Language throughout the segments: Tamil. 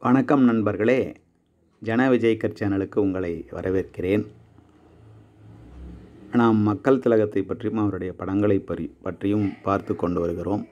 வணக்கம் நண்பர்களே ஜன விஜய்கர் சேனலுக்கு உங்களை வரவேற்கிறேன் நாம் மக்கள் திலகத்தை பற்றியும் அவருடைய படங்களை பற்றி பற்றியும் பார்த்து கொண்டு வருகிறோம்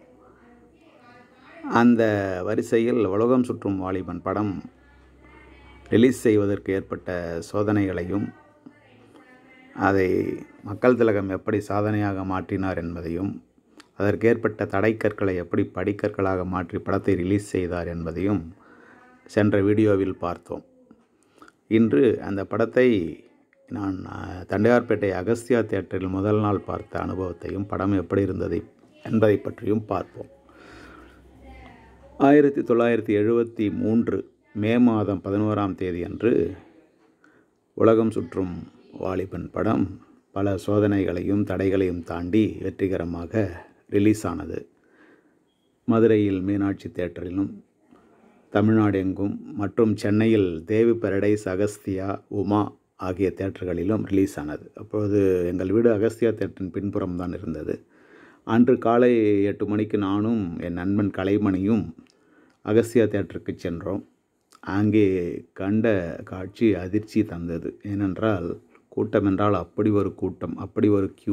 அந்த வரிசையில் உலகம் சுற்றும் வாலிபன் படம் ரிலீஸ் செய்வதற்கு ஏற்பட்ட சோதனைகளையும் அதை மக்கள் திலகம் எப்படி சாதனையாக மாற்றினார் என்பதையும் அதற்கு ஏற்பட்ட தடைக்கற்களை எப்படி படிக்கற்களாக மாற்றி படத்தை ரிலீஸ் செய்தார் என்பதையும் சென்ற வீடியோவில் பார்த்தோம் இன்று அந்த படத்தை நான் அஹ், தண்டையார்பேட்டை அகஸ்தியா தியேட்டரில் முதல் நாள் பார்த்த அனுபவத்தையும் படம் எப்படி இருந்ததை என்பதை பற்றியும் பார்ப்போம் ஆயிரத்தி தொள்ளாயிரத்தி எழுபத்தி மூன்று மே மாதம் பதினோராம் தேதி அன்று உலகம் சுற்றும் வாலிபன் படம் பல சோதனைகளையும் தடைகளையும் தாண்டி வெற்றிகரமாக ரிலீஸ் ஆனது மதுரையில் மீனாட்சி தேட்டரிலும் தமிழ்நாடு எங்கும் மற்றும் சென்னையில் தேவி பெரடைஸ் அகஸ்தியா உமா ஆகிய தேட்டர்களிலும் ரிலீஸ் ஆனது அப்பொழுது எங்கள் வீடு அகஸ்தியா தேட்டரின் பின்புறம் தான் இருந்தது அன்று காலை எட்டு மணிக்கு நானும் என் நண்பன் கலைமணியும் அகஸ்தியா தேட்டருக்கு சென்றோம் அங்கே கண்ட காட்சி அதிர்ச்சி தந்தது ஏனென்றால் கூட்டம் என்றால் அப்படி ஒரு கூட்டம் அப்படி ஒரு கியூ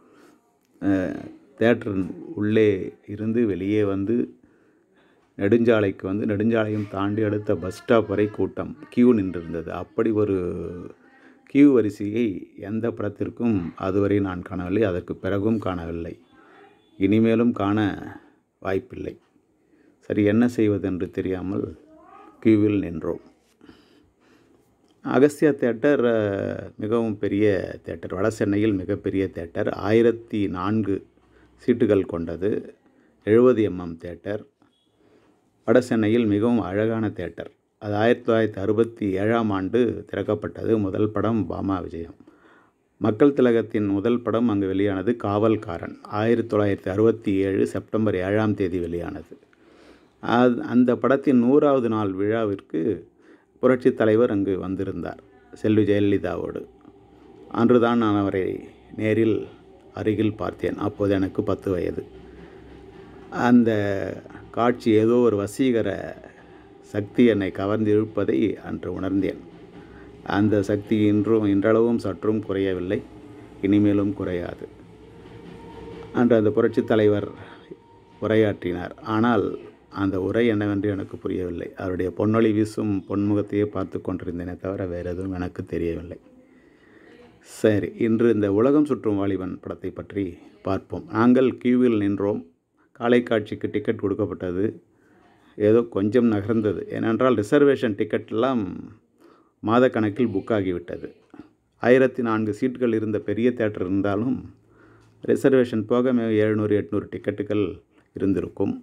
தேட்டர் உள்ளே இருந்து வெளியே வந்து நெடுஞ்சாலைக்கு வந்து நெடுஞ்சாலையும் தாண்டி அடுத்த பஸ் ஸ்டாப் வரை கூட்டம் கியூ நின்றிருந்தது அப்படி ஒரு கியூ வரிசையை எந்த படத்திற்கும் அதுவரை நான் காணவில்லை அதற்கு பிறகும் காணவில்லை இனிமேலும் காண வாய்ப்பில்லை சரி என்ன செய்வதென்று தெரியாமல் கியூவில் நின்றோம் அகஸ்தியா தேட்டர் அஹ், மிகவும் பெரிய தேட்டர் வட சென்னையில் மிகப்பெரிய தேட்டர் ஆயிரத்தி நான்கு சீட்டுகள் கொண்டது எழுபது எம்எம் தேட்டர் வட சென்னையில் மிகவும் அழகான தேட்டர் அது ஆயிரத்தி தொள்ளாயிரத்தி அறுபத்தி ஏழாம் ஆண்டு திறக்கப்பட்டது முதல் படம் பாமா விஜயம் மக்கள் திலகத்தின் முதல் படம் அங்கு வெளியானது காவல்காரன் ஆயிரத்தி தொள்ளாயிரத்தி அறுபத்தி ஏழு செப்டம்பர் ஏழாம் தேதி வெளியானது அது அந்த படத்தின் நூறாவது நாள் விழாவிற்கு புரட்சித் தலைவர் அங்கு வந்திருந்தார் செல்வி ஜெயலலிதாவோடு அன்றுதான் நான் அவரை நேரில் அருகில் பார்த்தேன் அப்போது எனக்கு பத்து வயது அந்த காட்சி ஏதோ ஒரு வசீகர சக்தி என்னை கவர்ந்து இழுப்பதை அன்று உணர்ந்தேன் அந்த சக்தி இன்றும் இன்றளவும் சற்றும் குறையவில்லை இனிமேலும் குறையாது அன்று அந்த புரட்சித் தலைவர் உரையாற்றினார் ஆனால் அந்த உரை என்னவென்று எனக்கு புரியவில்லை அவருடைய பொன்னொழி வீசும் பொன்முகத்தையே பார்த்து கொண்டிருந்தேனே தவிர வேறு எதுவும் எனக்கு தெரியவில்லை சரி இன்று இந்த உலகம் சுற்றும் வாலிபன் படத்தை பற்றி பார்ப்போம் நாங்கள் கியூவில் நின்றோம் காலை காட்சிக்கு டிக்கெட் கொடுக்கப்பட்டது ஏதோ கொஞ்சம் நகர்ந்தது ஏனென்றால் ரிசர்வேஷன் டிக்கெட்லாம் மாதக்கணக்கில் புக் ஆகிவிட்டது ஆயிரத்தி நான்கு சீட்டுகள் இருந்த பெரிய தேட்டர் இருந்தாலும் ரிசர்வேஷன் போக எழுநூறு எட்நூறு டிக்கெட்டுகள் இருந்திருக்கும்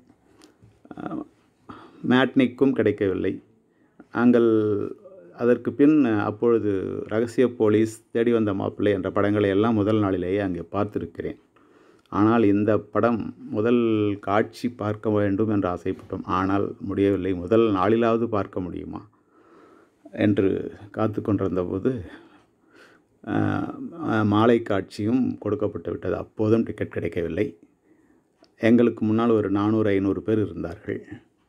மேட்னிக்கும் கிடைக்கவில்லை நாங்கள் அதற்கு பின் அப்பொழுது ரகசிய போலீஸ் தேடி வந்த மாப்பிள்ளை என்ற படங்களை எல்லாம் முதல் நாளிலேயே அங்கே பார்த்திருக்கிறேன் ஆனால் இந்த படம் முதல் காட்சி பார்க்க வேண்டும் என்று ஆசைப்பட்டோம் ஆனால் முடியவில்லை முதல் நாளிலாவது பார்க்க முடியுமா என்று காத்து கொண்டிருந்த போது ஆஹ், மாலை காட்சியும் கொடுக்கப்பட்டு விட்டது அப்போதும் டிக்கெட் கிடைக்கவில்லை எங்களுக்கு முன்னால் ஒரு நானூறு ஐநூறு பேர் இருந்தார்கள்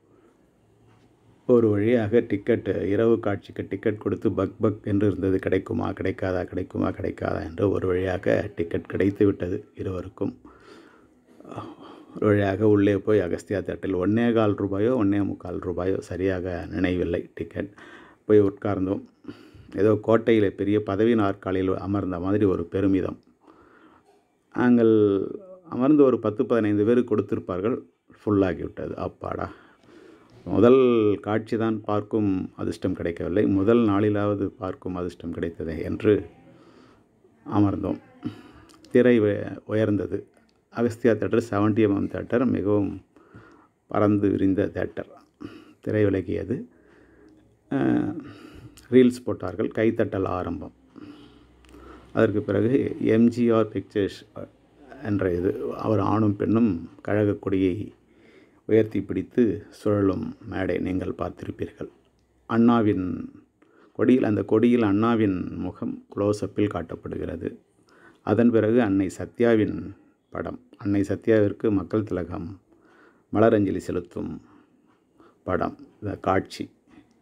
ஒரு வழியாக டிக்கெட் இரவு காட்சிக்கு டிக்கெட் கொடுத்து பக் பக் என்று இருந்தது கிடைக்குமா கிடைக்காதா கிடைக்குமா கிடைக்காதா என்று ஒரு வழியாக டிக்கெட் கிடைத்து விட்டது இருவருக்கும் ஒரு வழியாக உள்ளே போய் அகஸ்தியா தேட்டரில் ஒன்னே கால் ரூபாயோ ஒன்னே முக்கால் ரூபாயோ சரியாக நினைவில்லை டிக்கெட் போய் உட்கார்ந்தோம் ஏதோ கோட்டையில் பெரிய பதவி நாற்காலியில் அமர்ந்த மாதிரி ஒரு பெருமிதம் நாங்கள் அமர்ந்து ஒரு பத்து பதினைந்து பேர் கொடுத்திருப்பார்கள் ஃபுல்லாகிவிட்டது அப்பாடா முதல் காட்சி தான் பார்க்கும் அதிர்ஷ்டம் கிடைக்கவில்லை முதல் நாளிலாவது பார்க்கும் அதிர்ஷ்டம் கிடைத்ததே என்று அமர்ந்தோம் திரை உய- உயர்ந்தது Agasthiya theatre seventy MM theatre மிகவும் பறந்து விரிந்த தேட்டர் திரை விலகியது அஹ், ரீல்ஸ் போட்டார்கள் கைத்தட்டல் ஆரம்பம் அதற்கு பிறகு எம்ஜிஆர் பிக்சர்ஸ் என்ற இது அவர் ஆணும் பெண்ணும் கழகக் கொடியை உயர்த்தி பிடித்து சுழலும் மேடை நீங்கள் பார்த்திருப்பீர்கள் அண்ணாவின் கொடியில் அந்த கொடியில் அண்ணாவின் முகம் க்ளோஸ்அப்பில் காட்டப்படுகிறது அதன் பிறகு அன்னை சத்யாவின் படம் அன்னை சத்யாவிற்கு மக்கள் திலகம் மலரஞ்சலி செலுத்தும் படம் இந்த காட்சி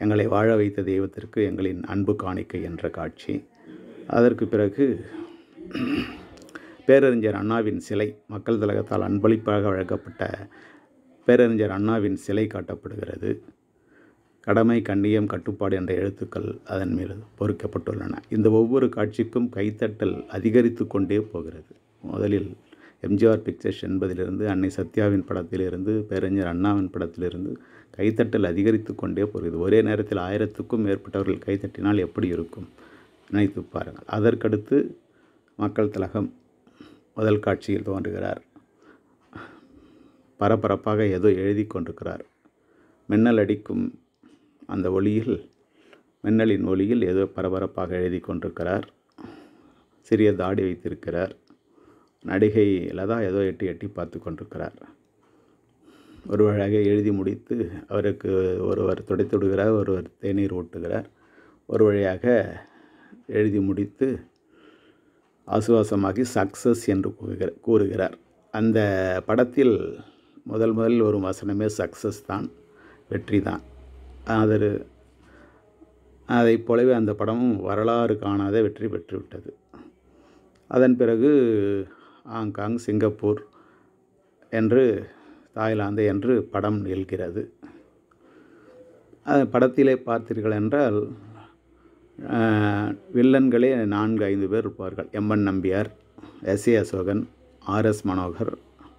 எங்களை வாழ வைத்த தெய்வத்திற்கு எங்களின் அன்பு காணிக்கை என்ற காட்சி அதற்கு பிறகு பேரறிஞர் அண்ணாவின் சிலை மக்கள் திலகத்தால் அன்பளிப்பாக வழங்கப்பட்ட பேரறிஞர் அண்ணாவின் சிலை காட்டப்படுகிறது கடமை கண்ணியம் கட்டுப்பாடு என்ற எழுத்துக்கள் அதன் மீது பொறிக்கப்பட்டுள்ளன இந்த ஒவ்வொரு காட்சிக்கும் கைத்தட்டல் அதிகரித்து கொண்டே போகிறது முதலில் எம்ஜிஆர் பிக்சர்ஸ் என்பதிலிருந்து அன்னை சத்யாவின் படத்திலிருந்து பேரறிஞர் அண்ணாவின் படத்திலிருந்து கைத்தட்டல் அதிகரித்து கொண்டே போகிறது ஒரே நேரத்தில் ஆயிரத்துக்கும் மேற்பட்டவர்கள் கைத்தட்டினால் எப்படி இருக்கும் நினைத்து பாருங்கள் அதற்கடுத்து மக்கள் திலகம் முதல் காட்சியில் தோன்றுகிறார் பரபரப்பாக ஏதோ எழுதி கொண்டிருக்கிறார் மின்னல் அடிக்கும் அந்த ஒளியில் மின்னலின் ஒளியில் ஏதோ பரபரப்பாக எழுதி கொண்டிருக்கிறார் சிறிய தாடி வைத்திருக்கிறார் நடிகை லதா ஏதோ எட்டி எட்டி பார்த்து கொண்டிருக்கிறார் ஒரு வழியாக எழுதி முடித்து அவருக்கு ஒருவர் துடைத்து விடுகிறார் ஒருவர் தேநீர் ஊட்டுகிறார் ஒரு வழியாக எழுதி முடித்து ஆசுவாசமாகி சக்சஸ் என்று கூறுகிற- கூறுகிறார் அந்த படத்தில் முதல் முதல் ஒரு வசனமே சக்சஸ் தான் வெற்றி தான் அது அதைப் போலவே அந்த படமும் வரலாறு காணாத வெற்றி பெற்றுவிட்டது அதன் பிறகு ஹாங்காங் சிங்கப்பூர் என்று தாய்லாந்து என்று படம் நிகழ்கிறது அது படத்திலே பார்த்தீர்கள் என்றால் அஹ், வில்லன்களே நான்கு ஐந்து பேர் இருப்பார்கள் MN Nambiar S A Ashokan RS Manohar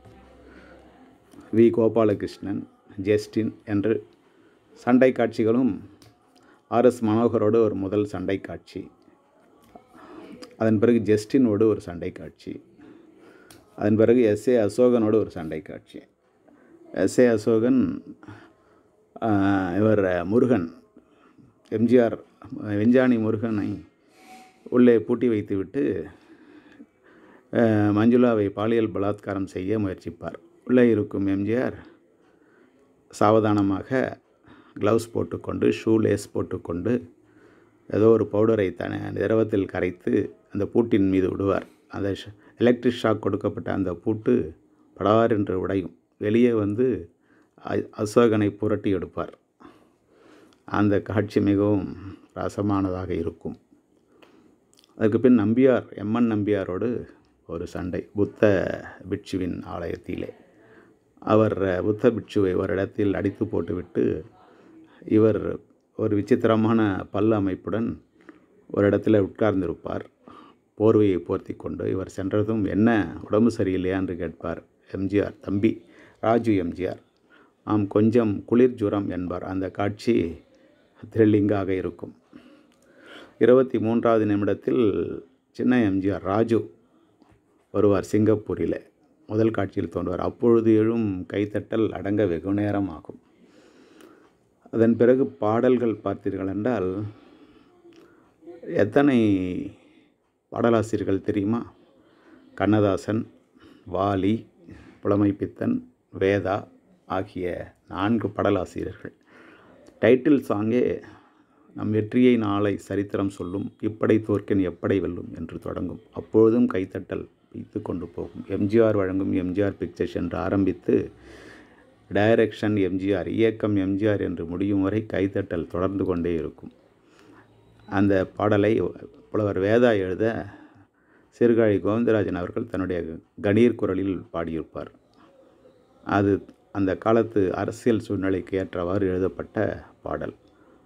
V Gopalakrishnan Justin என்று சண்டை காட்சிகளும் ஆர்எஸ் மனோகரோடு ஒரு முதல் சண்டை காட்சி அதன் பிறகு ஜெஸ்டினோடு ஒரு சண்டை காட்சி அதன் பிறகு எஸ் ஏ அசோகனோடு ஒரு சண்டை காட்சி எஸ் ஏ அசோகன் ஆஹ், இவர் முருகன் எம்ஜிஆர் வெஞ்சாணி முருகனை உள்ளே பூட்டி வைத்துவிட்டு ஆஹ், மஞ்சுளாவை பாலியல் பலாத்காரம் செய்ய முயற்சிப்பார் உள்ளே இருக்கும் எம்ஜிஆர் சாவதானமாக க்ளவுஸ் போட்டுக்கொண்டு ஷூ லேஸ் போட்டுக்கொண்டு ஏதோ ஒரு பவுடரை தன திரவத்தில் கரைத்து அந்த பூட்டின் மீது விடுவார் அந்த எலக்ட்ரிக் ஷாக் கொடுக்கப்பட்ட அந்த பூட்டு படார் என்று உடையும் வெளியே வந்து அ- அசோகனை புரட்டி எடுப்பார் அந்த காட்சி மிகவும் ரசமானதாக இருக்கும் அதுக்கு பின் நம்பியார் எம்என் நம்பியாரோடு ஒரு சண்டை புத்த பிட்சுவின் ஆலயத்திலே அவர் புத்த பிட்சுவை ஒரு இடத்தில் அடித்து போட்டுவிட்டு இவர் ஒரு விசித்திரமான பல் அமைப்புடன் ஒரு இடத்துல உட்கார்ந்திருப்பார் போர்வையை போர்த்தி கொண்டு இவர் சென்றதும் என்ன உடம்பு சரியில்லையா என்று கேட்பார் எம்ஜிஆர் தம்பி ராஜு எம்ஜிஆர் ஆம் கொஞ்சம் குளிர் ஜுரம் என்பார் அந்த காட்சி த்ரில்லிங்காக இருக்கும் இருபத்தி மூன்றாவது நிமிடத்தில் சின்ன எம்ஜிஆர் ராஜு வருவார் சிங்கப்பூரில் முதல் காட்சியில் தோன்றுவார் அப்பொழுது எழும் கைத்தட்டல் அடங்க வெகு நேரம் ஆகும் அதன் பிறகு பாடல்கள் பார்த்தீர்கள் என்றால் எத்தனை பாடலாசிரியர்கள் தெரியுமா கண்ணதாசன் வாலி புலமைப்பித்தன் வேதா ஆகிய நான்கு பாடலாசிரியர்கள் டைட்டில் சாங்கே நம் வெற்றியை நாளை சரித்திரம் சொல்லும் இப்படை தோற்கின் எப்படை வெல்லும் என்று தொடங்கும் அப்பொழுதும் கைத்தட்டல் வைத்து கொண்டு போகும் எம்ஜிஆர் வழங்கும் எம்ஜிஆர் பிக்சர்ஸ் என்று ஆரம்பித்து டைரக்ஷன் எம்ஜிஆர் இயக்கம் எம்ஜிஆர் என்று முடியும் வரை கைத்தட்டல் தொடர்ந்து கொண்டே இருக்கும் அந்த பாடலை புலவர் வேதா எழுத சீர்காழி கோவிந்தராஜன் அவர்கள் தன்னுடைய கணீர் குரலில் பாடியிருப்பார் அது அந்த காலத்து அரசியல் சூழ்நிலைக்கு ஏற்றவாறு எழுதப்பட்ட பாடல்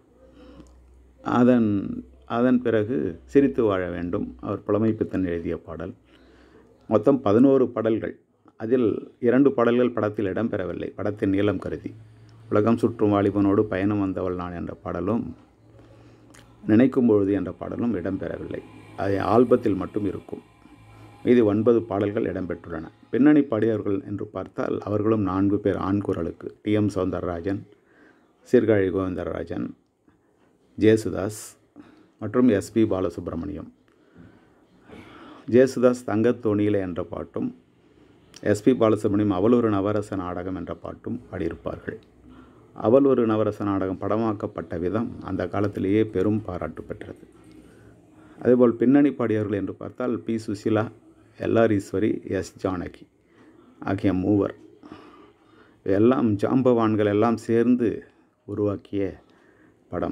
அதன் அதன் பிறகு சிரித்து வாழ வேண்டும் அவர் புலமைப்பித்தன் எழுதிய பாடல் மொத்தம் பதினோரு பாடல்கள் அதில் இரண்டு பாடல்கள் படத்தில் இடம்பெறவில்லை படத்தின் நீளம் கருதி உலகம் சுற்றும் வாலிபனோடு பயணம் வந்தவள் நான் என்ற பாடலும் நினைக்கும் பொழுது என்ற பாடலும் இடம்பெறவில்லை அது ஆல்பத்தில் மட்டும் இருக்கும் மீதி ஒன்பது பாடல்கள் இடம்பெற்றுள்ளன பின்னணி பாடியவர்கள் என்று பார்த்தால் அவர்களும் நான்கு பேர் ஆண் குரலுக்கு டி எம் சௌந்தரராஜன் சீர்காழி கோவிந்தராஜன் ஜேசுதாஸ் மற்றும் எஸ்பி பாலசுப்ரமணியம் ஜேசுதாஸ் தங்கத்தோணியிலே என்ற பாட்டும் எஸ்பி பாலசுப்ரமணியம் அவள் ஒரு நவரச நாடகம் என்ற பாட்டும் பாடியிருப்பார்கள் அவள் ஒரு நவரச நாடகம் படமாக்கப்பட்ட விதம் அந்த காலத்திலேயே பெரும் பாராட்டு பெற்றது அதேபோல் பின்னணி பாடியவர்கள் என்று பார்த்தால் P Susheela LR Eswari S Janaki ஆகிய மூவர் எல்லாம் ஜாம்பவான்கள் எல்லாம் சேர்ந்து உருவாக்கிய படம்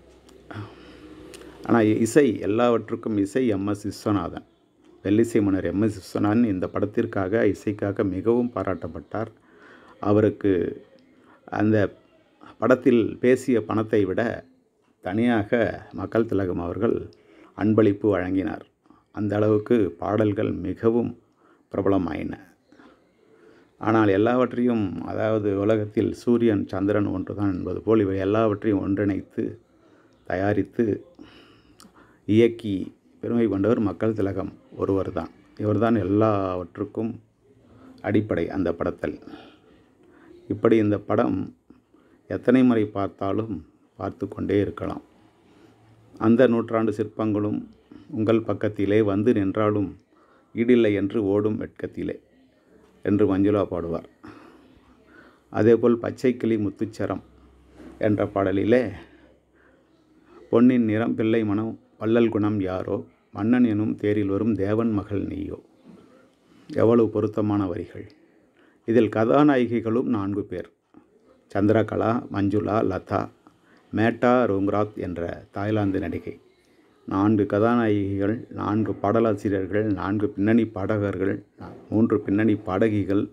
ஆனால் இசை எல்லாவற்றுக்கும் இசை எம்எஸ் விஸ்வநாதன் வெள்ளிசை மன்னர் எம்எஸ் விஸ்வநாதன் இந்த படத்திற்காக இசைக்காக மிகவும் பாராட்டப்பட்டார் அவருக்கு அந்த படத்தில் பேசிய பணத்தை விட தனியாக மக்கள் திலகம் அவர்கள் அன்பளிப்பு வழங்கினார் அந்த அளவுக்கு பாடல்கள் மிகவும் பிரபலமாயின ஆனால் எல்லாவற்றையும் அதாவது உலகத்தில் சூரியன் சந்திரன் ஒன்றுதான் என்பது போல் இவை எல்லாவற்றையும் ஒன்றிணைத்து தயாரித்து இயக்கி பெருமை கொண்டவர் மக்கள் திலகம் ஒருவர் தான் இவர்தான் எல்லாவற்றுக்கும் அடிப்படை அந்த படத்தில் இப்படி இந்த படம் எத்தனை முறை பார்த்தாலும் பார்த்து கொண்டே இருக்கலாம் அந்த நூற்றாண்டு சிற்பங்களும் உங்கள் பக்கத்திலே வந்து நின்றாலும் ஈடில்லை என்று ஓடும் வெட்கத்திலே என்று மஞ்சுளா பாடுவார் அதேபோல் பச்சைக்கிளி முத்துச்சரம் என்ற பாடலிலே பொன்னின் நிறம் பிள்ளை மனம் வள்ளல் குணம் யாரோ மன்னன் எனும் தேரில் வரும் தேவன் மகள் நீயோ எவ்வளவு பொருத்தமான வரிகள் இதில் கதாநாயகிகளும் நான்கு பேர் சந்திரகலா மஞ்சுளா லதா மேட்டா ரோங்ராத் என்ற தாய்லாந்து நடிகை நான்கு கதாநாயகிகள் நான்கு பாடலாசிரியர்கள் நான்கு பின்னணி பாடகர்கள் மூன்று பின்னணி பாடகிகள்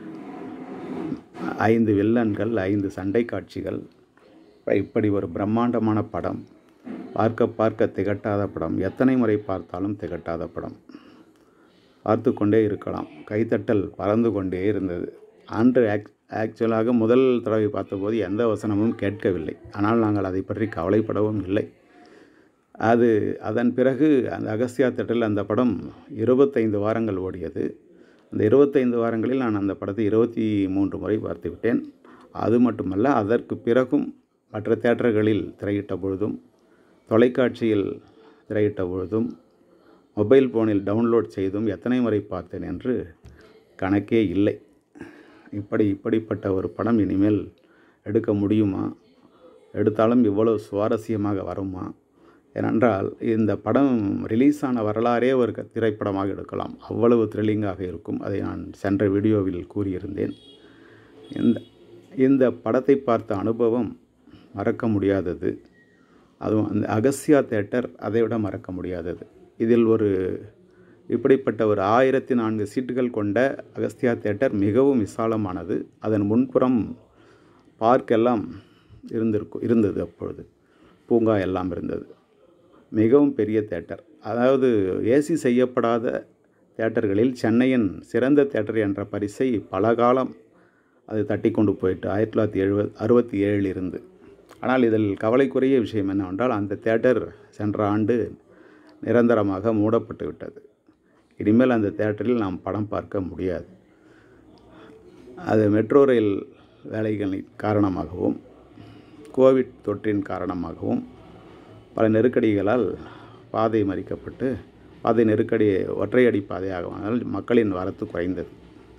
ஐந்து வில்லன்கள் ஐந்து சண்டை காட்சிகள் இப்படி ஒரு பிரம்மாண்டமான படம் பார்க்க பார்க்க திகட்டாத படம் எத்தனை முறை பார்த்தாலும் திகட்டாத படம் பார்த்து கொண்டே இருக்கலாம் கைத்தட்டல் பறந்து கொண்டே இருந்தது அன்று ஆக் ஆக்சுவலாக முதல் தடவை பார்த்தபோது எந்த வசனமும் கேட்கவில்லை ஆனால் நாங்கள் அதை பற்றி கவலைப்படவும் இல்லை அது அதன் பிறகு அந்த அகஸ்தியா தேட்டரில் அந்த படம் இருபத்தைந்து வாரங்கள் ஓடியது அந்த இருபத்தைந்து வாரங்களில் நான் அந்த படத்தை இருபத்தி மூன்று முறை பார்த்து விட்டேன் அது மட்டுமல்ல அதற்கு பிறகும் மற்ற தேட்டர்களில் திரையிட்ட பொழுதும் தொலைக்காட்சியில் திரையிட்ட பொழுதும் மொபைல் ஃபோனில் டவுன்லோட் செய்தும் எத்தனை முறை பார்த்தேன் என்று கணக்கே இல்லை இப்படி இப்படிப்பட்ட ஒரு படம் இனிமேல் எடுக்க முடியுமா எடுத்தாலும் இவ்வளவு சுவாரஸ்யமாக வருமா ஏனென்றால் இந்த படம் ரிலீஸ் ஆன வரலாறே ஒரு க- திரைப்படமாக எடுக்கலாம் அவ்வளவு த்ரில்லிங்காக இருக்கும் அதை நான் சென்ற வீடியோவில் கூறியிருந்தேன் இந்த இந்த படத்தை பார்த்த அனுபவம் மறக்க முடியாதது அதுவும் அந்த அகஸ்யா தேட்டர் அதை விட மறக்க முடியாதது இதில் ஒரு இப்படிப்பட்ட ஒரு ஆயிரத்தி நான்கு சீட்டுகள் கொண்ட அகஸ்தியா தேட்டர் மிகவும் விசாலமானது அதன் முன்புறம் பார்க் எல்லாம் இருந்திருக்கும் இருந்தது அப்பொழுது பூங்கா எல்லாம் இருந்தது மிகவும் பெரிய தேட்டர் அதாவது ஏசி செய்யப்படாத தேட்டர்களில் சென்னையின் சிறந்த தேட்டர் என்ற பரிசை பல காலம் அது தட்டி கொண்டு போயிட்டு ஆயிரத்தி தொள்ளாயிரத்தி எழுபது அறுபத்தி ஏழில் இருந்து ஆனால் இதில் கவலைக்குரிய விஷயம் என்னவென்றால் அந்த தேட்டர் சென்ற ஆண்டு நிரந்தரமாக மூடப்பட்டு விட்டது இனிமேல் அந்த தேட்டரில் நாம் படம் பார்க்க முடியாது அது மெட்ரோ ரயில் வேலைகளின் காரணமாகவும் கோவிட் தொற்றின் காரணமாகவும் பல நெருக்கடிகளால் பாதை மறிக்கப்பட்டு பாதை நெருக்கடி ஒற்றையடி பாதையாகவானால் மக்களின் வரத்து குறைந்தது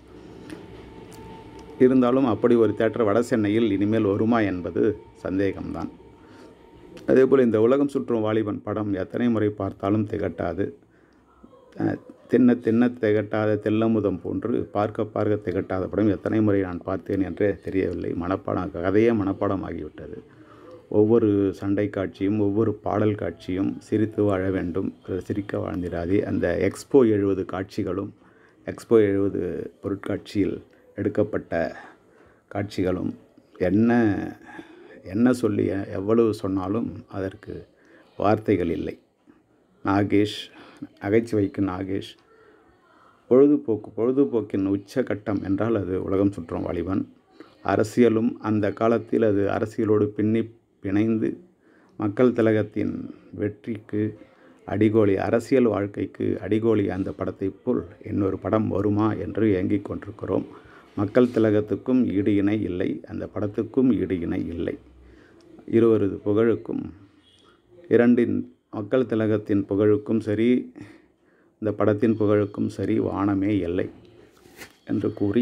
இருந்தாலும் அப்படி ஒரு தேட்டர் வட சென்னையில் இனிமேல் வருமா என்பது சந்தேகம்தான் அதேபோல் இந்த உலகம் சுற்றும் வாலிபன் படம் எத்தனை முறை பார்த்தாலும் திகட்டாது அஹ், தின்ன தின்ன திகட்டாத தெல்லமுதம் போன்று பார்க்க பார்க்க திகட்டாத படம் எத்தனை முறை நான் பார்த்தேன் என்றே தெரியவில்லை மனப்பாடம் கதையே மனப்பாடம் ஆகிவிட்டது ஒவ்வொரு சண்டை காட்சியும் ஒவ்வொரு பாடல் காட்சியும் சிரித்து வாழ வேண்டும் பிறர் சிரிக்க வாழ்ந்திராதே அந்த எக்ஸ்போ எழுபது காட்சிகளும் எக்ஸ்போ எழுபது பொருட்காட்சியில் எடுக்கப்பட்ட காட்சிகளும் என்ன என்ன சொல்லி எ- எவ்வளவு சொன்னாலும் அதற்கு வார்த்தைகள் இல்லை நாகேஷ் நகைச்சுவைக்கு நாகேஷ் பொழுதுபோக்கு பொழுதுபோக்கின் உச்சகட்டம் என்றால் அது உலகம் சுற்றும் வாலிபன் அரசியலும் அந்த காலத்தில் அது அரசியலோடு பின்னி பிணைந்து மக்கள் திலகத்தின் வெற்றிக்கு அடிகோலி அரசியல் வாழ்க்கைக்கு அடிகோலி அந்த படத்தைப் போல் இன்னொரு படம் வருமா என்று ஏங்கிக் கொண்டிருக்கிறோம் மக்கள் திலகத்துக்கும் ஈடு இணை இல்லை அந்த படத்துக்கும் ஈடு இணை இல்லை இருவரது புகழுக்கும் இரண்டின் மக்கள் திலகத்தின் புகழுக்கும் சரி இந்த படத்தின் புகழுக்கும் சரி வானமே இல்லை என்று கூறி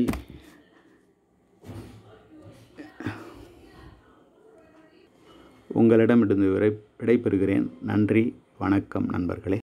உங்களிடமிருந்து விடை விடைபெறுகிறேன் நன்றி வணக்கம் நண்பர்களே